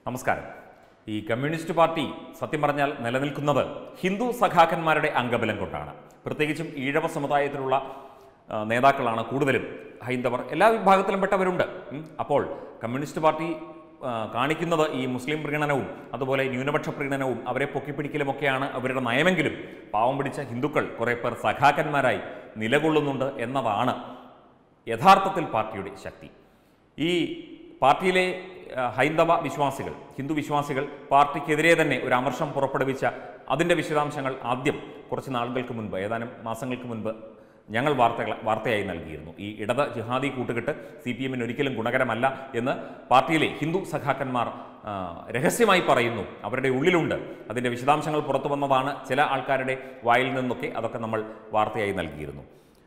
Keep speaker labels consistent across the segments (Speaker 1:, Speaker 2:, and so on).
Speaker 1: നമസ്കാരം ഈ communist party സത്യം പറഞ്ഞാൽ നിലനിൽക്കുന്നത് ഹിന്ദു സഖാക്കന്മാരുടെ അംഗബലം കൊണ്ടാണ് പ്രത്യേകിച്ചും ഈഴവ സമുദായത്തിലുള്ള ആ, നേതാക്കളാണ് കൂടുതലും ഹൈന്ദവർ എല്ലാ വിഭാഗത്തിലും പെട്ടവരുണ്ട് ഉം. അപ്പോൾ കമ്മ്യൂണിസ്റ്റ് പാർട്ടി ആ, കാണിക്കുന്നത് ഈ മുസ്ലിം പ്രീണനവും അതുപോലെ ന്യൂനപക്ഷ പ്രീണനവും അവരെ പൊക്കിപ്പിടിക്കലുമൊക്കെയാണ് അവരുടെ നയമെങ്കിലും പാവം പിടിച്ച ഹിന്ദുക്കൾ കുറേ പേർ സഖാക്കന്മാരായി നിലകൊള്ളുന്നുണ്ട് എന്നതാണ് യഥാർത്ഥത്തിൽ പാർട്ടിയുടെ ശക്തി ഈ പാർട്ടിയിലെ ആ, ഹൈന്ദവ വിശ്വാസികൾ ഹിന്ദു വിശ്വാസികൾ പാർട്ടിക്കെതിരെ തന്നെ ഒരു അമർഷം പുറപ്പെടുവിച്ച അതിൻ്റെ വിശദാംശങ്ങൾ ആദ്യം കുറച്ച് നാളുകൾക്ക് മുൻപ് ഏതാനും മാസങ്ങൾക്ക് മുൻപ് ഞങ്ങൾ വാർത്തകൾ വാർത്തയായി നൽകിയിരുന്നു ഈ ഇടത് ജിഹാദി കൂട്ടുകെട്ട് സി പി എമ്മിന് ഒരിക്കലും ഗുണകരമല്ല എന്ന് പാർട്ടിയിലെ ഹിന്ദു സഖാക്കന്മാർ ആ, രഹസ്യമായി പറയുന്നു അവരുടെ ഉള്ളിലുണ്ട് അതിൻ്റെ വിശദാംശങ്ങൾ പുറത്തു വന്നതാണ് ചില ആൾക്കാരുടെ വായിൽ നിന്നൊക്കെ അതൊക്കെ നമ്മൾ വാർത്തയായി നൽകിയിരുന്നു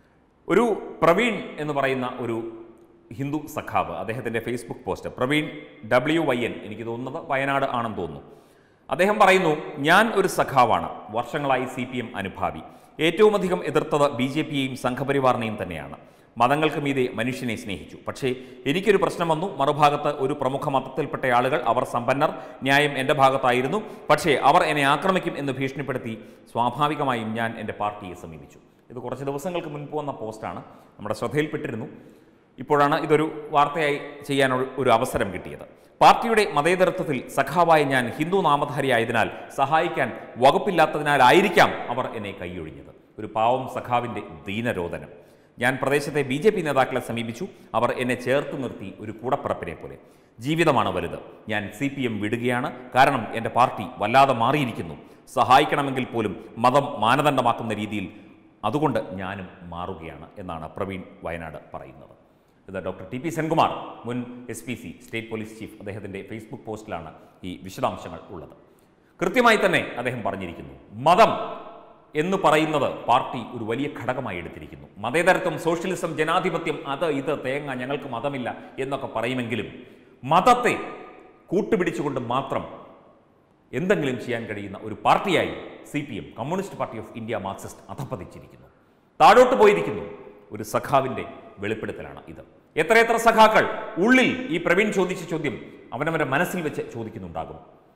Speaker 1: ഒരു പ്രവീൺ എന്ന് പറയുന്ന ഒരു ഹിന്ദു സഖാവ് അദ്ദേഹത്തിൻ്റെ Facebook post Praveen W Y N എനിക്ക് തോന്നുന്നത് വയനാട് ആണെന്ന് തോന്നുന്നു അദ്ദേഹം പറയുന്നു ഞാൻ ഒരു സഖാവാണ് വർഷങ്ങളായി സി പി എം അനുഭാവി ഏറ്റവും അധികം എതിർത്തത് ബി ജെ പിയെയും സംഘപരിവാറിനെയും തന്നെയാണ് മതങ്ങൾക്ക് മീതെ മനുഷ്യനെ സ്നേഹിച്ചു പക്ഷേ എനിക്കൊരു പ്രശ്നം വന്നു മറുഭാഗത്ത് ഒരു പ്രമുഖ മതത്തിൽപ്പെട്ട ആളുകൾ അവർ സമ്പന്നർ ന്യായം എൻ്റെ ഭാഗത്തായിരുന്നു പക്ഷേ അവർ എന്നെ ആക്രമിക്കും എന്ന് ഭീഷണിപ്പെടുത്തി സ്വാഭാവികമായും ഞാൻ എൻ്റെ പാർട്ടിയെ സമീപിച്ചു ഇത് കുറച്ച് ദിവസങ്ങൾക്ക് മുൻപ് വന്ന പോസ്റ്റാണ് നമ്മുടെ ശ്രദ്ധയിൽപ്പെട്ടിരുന്നു ഇപ്പോഴാണ് ഇതൊരു വാർത്തയായി ചെയ്യാൻ ഒരു- ഒരു അവസരം കിട്ടിയത് പാർട്ടിയുടെ മതേതരത്വത്തിൽ സഖാവായ ഞാൻ ഹിന്ദു നാമധാരിയായതിനാൽ സഹായിക്കാൻ വകുപ്പില്ലാത്തതിനാലായിരിക്കാം അവർ എന്നെ കൈയൊഴിഞ്ഞത് ഒരു പാവം സഖാവിൻ്റെ ദീനരോധനം ഞാൻ പ്രദേശത്തെ ബി ജെ പി നേതാക്കളെ സമീപിച്ചു അവർ എന്നെ ചേർത്ത് നിർത്തി ഒരു കൂടപ്പിറപ്പിനെ പോലെ ജീവിതമാണ് വലുത് ഞാൻ സി പി എം വിടുകയാണ് കാരണം എൻ്റെ പാർട്ടി വല്ലാതെ മാറിയിരിക്കുന്നു സഹായിക്കണമെങ്കിൽ പോലും മതം മാനദണ്ഡമാക്കുന്ന രീതിയിൽ അതുകൊണ്ട് ഞാനും മാറുകയാണ് എന്നാണ് പ്രവീൺ വയനാട് പറയുന്നത് ഇത് ഡോക്ടർ ടി പി സെൻകുമാർ മുൻ S P C state police chief അദ്ദേഹത്തിൻ്റെ ഫേസ്ബുക്ക് പോസ്റ്റിലാണ് ഈ വിശദാംശങ്ങൾ ഉള്ളത് കൃത്യമായി തന്നെ അദ്ദേഹം പറഞ്ഞിരിക്കുന്നു മതം എന്ന് പറയുന്നത് പാർട്ടി ഒരു വലിയ ഘടകമായി എടുത്തിരിക്കുന്നു മതേതരത്വം സോഷ്യലിസം ജനാധിപത്യം അത് ഇത് തേങ്ങ ഞങ്ങൾക്ക് മതമില്ല എന്നൊക്കെ പറയുമെങ്കിലും മതത്തെ കൂട്ടുപിടിച്ചുകൊണ്ട് മാത്രം എന്തെങ്കിലും ചെയ്യാൻ കഴിയുന്ന ഒരു പാർട്ടിയായി C P M Communist Party of India Marxist അധപ്പതിച്ചിരിക്കുന്നു താഴോട്ട് പോയിരിക്കുന്നു ഒരു സഖാവിൻ്റെ വെളിപ്പെടുത്തലാണ് ഇത് എത്രയെത്ര സഖാക്കൾ ഉള്ളിൽ ഈ പ്രവീൺ ചോദിച്ച ചോദ്യം അവനവൻ്റെ മനസ്സിൽ വെച്ച് ചോദിക്കുന്നുണ്ടാകും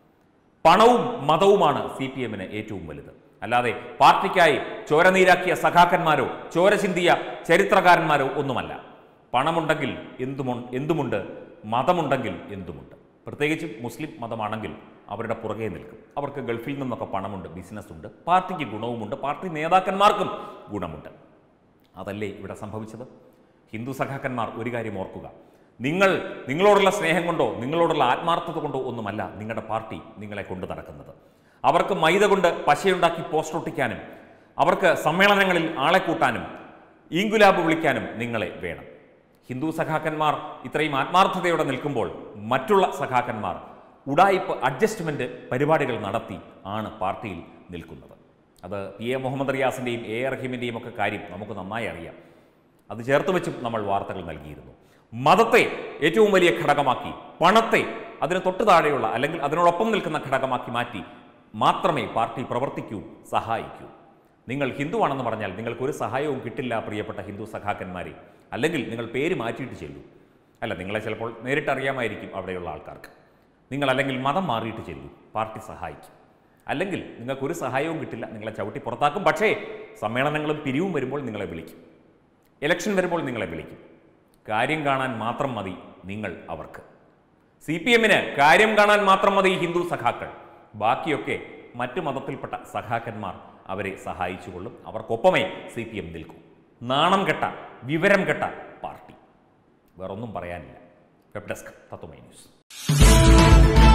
Speaker 1: പണവും മതവുമാണ് സി പി എമ്മിന് ഏറ്റവും വലുത് അല്ലാതെ പാർട്ടിക്കായി ചോര നീരാക്കിയ സഖാക്കന്മാരോ ചോര ചിന്തിയ ചരിത്രകാരന്മാരോ ഒന്നുമല്ല പണമുണ്ടെങ്കിൽ എന്തുമു എന്തുമുണ്ട് മതമുണ്ടെങ്കിൽ എന്തുമുണ്ട് പ്രത്യേകിച്ചും മുസ്ലിം മതമാണെങ്കിൽ അവരുടെ പുറകെ നിൽക്കും അവർക്ക് ഗൾഫിൽ നിന്നൊക്കെ പണമുണ്ട് ബിസിനസ് ഉണ്ട് പാർട്ടിക്ക് ഗുണവുമുണ്ട് പാർട്ടി നേതാക്കന്മാർക്കും ഗുണമുണ്ട് അതല്ലേ ഇവിടെ സംഭവിച്ചത് ഹിന്ദു സഖാക്കന്മാർ ഒരു കാര്യം ഓർക്കുക നിങ്ങൾ നിങ്ങളോടുള്ള സ്നേഹം കൊണ്ടോ നിങ്ങളോടുള്ള ആത്മാർത്ഥത കൊണ്ടോ ഒന്നുമല്ല നിങ്ങളുടെ പാർട്ടി നിങ്ങളെ കൊണ്ടു നടക്കുന്നത് അവർക്ക് മൈദ കൊണ്ട് പശയുണ്ടാക്കി പോസ്റ്റർ ഒട്ടിക്കാനും അവർക്ക് സമ്മേളനങ്ങളിൽ ആളെ കൂട്ടാനും ഈങ്കുലാബ് വിളിക്കാനും നിങ്ങളെ വേണം ഹിന്ദു സഖാക്കന്മാർ ഇത്രയും ആത്മാർത്ഥതയോടെ നിൽക്കുമ്പോൾ മറ്റുള്ള സഖാക്കന്മാർ ഉടായിപ്പ് അഡ്ജസ്റ്റ്മെന്റ് പരിപാടികൾ നടത്തി ആണ് പാർട്ടിയിൽ നിൽക്കുന്നത് അത് പി എ മുഹമ്മദ് റിയാസിൻ്റെയും എ ആർ റഹീമിൻ്റെയും ഒക്കെ കാര്യം നമുക്ക് നന്നായി അറിയാം അത് ചേർത്ത് വെച്ചും നമ്മൾ വാർത്തകൾ നൽകിയിരുന്നു മതത്തെ ഏറ്റവും വലിയ ഘടകമാക്കി പണത്തെ അതിന് തൊട്ട് താഴെയുള്ള അല്ലെങ്കിൽ അതിനോടൊപ്പം നിൽക്കുന്ന ഘടകമാക്കി മാറ്റി മാത്രമേ പാർട്ടി പ്രവർത്തിക്കൂ സഹായിക്കൂ നിങ്ങൾ ഹിന്ദുവാണെന്ന് പറഞ്ഞാൽ നിങ്ങൾക്ക് ഒരു സഹായവും കിട്ടില്ല പ്രിയപ്പെട്ട ഹിന്ദു സഖാക്കന്മാരെ അല്ലെങ്കിൽ നിങ്ങൾ പേര് മാറ്റിയിട്ട് ചെല്ലൂ അല്ല നിങ്ങളെ ചിലപ്പോൾ നേരിട്ട് അറിയാമായിരിക്കും അവിടെയുള്ള ആൾക്കാർക്ക് നിങ്ങൾ അല്ലെങ്കിൽ മതം മാറിയിട്ട് ചെല്ലൂ പാർട്ടി സഹായിക്കും അല്ലെങ്കിൽ നിങ്ങൾക്ക് ഒരു സഹായവും കിട്ടില്ല നിങ്ങളെ ചവിട്ടി പുറത്താക്കും പക്ഷേ സമ്മേളനങ്ങളും പിരിവും വരുമ്പോൾ നിങ്ങളെ വിളിക്കും ഇലക്ഷൻ വരുമ്പോൾ നിങ്ങളെ വിളിക്കും കാര്യം കാണാൻ മാത്രം മതി നിങ്ങൾ അവർക്ക് സി പി എമ്മിന് കാര്യം കാണാൻ മാത്രം മതി ഈ ഹിന്ദു സഖാക്കൾ ബാക്കിയൊക്കെ മറ്റു മതത്തിൽപ്പെട്ട സഖാക്കന്മാർ അവരെ സഹായിച്ചുകൊള്ളും അവർക്കൊപ്പമേ സി പി എം നിൽക്കൂ നാണം കെട്ട വിവരം കെട്ട പാർട്ടി വേറൊന്നും പറയാനില്ല വെബ് ഡെസ്ക് തത്വമൈ ന്യൂസ്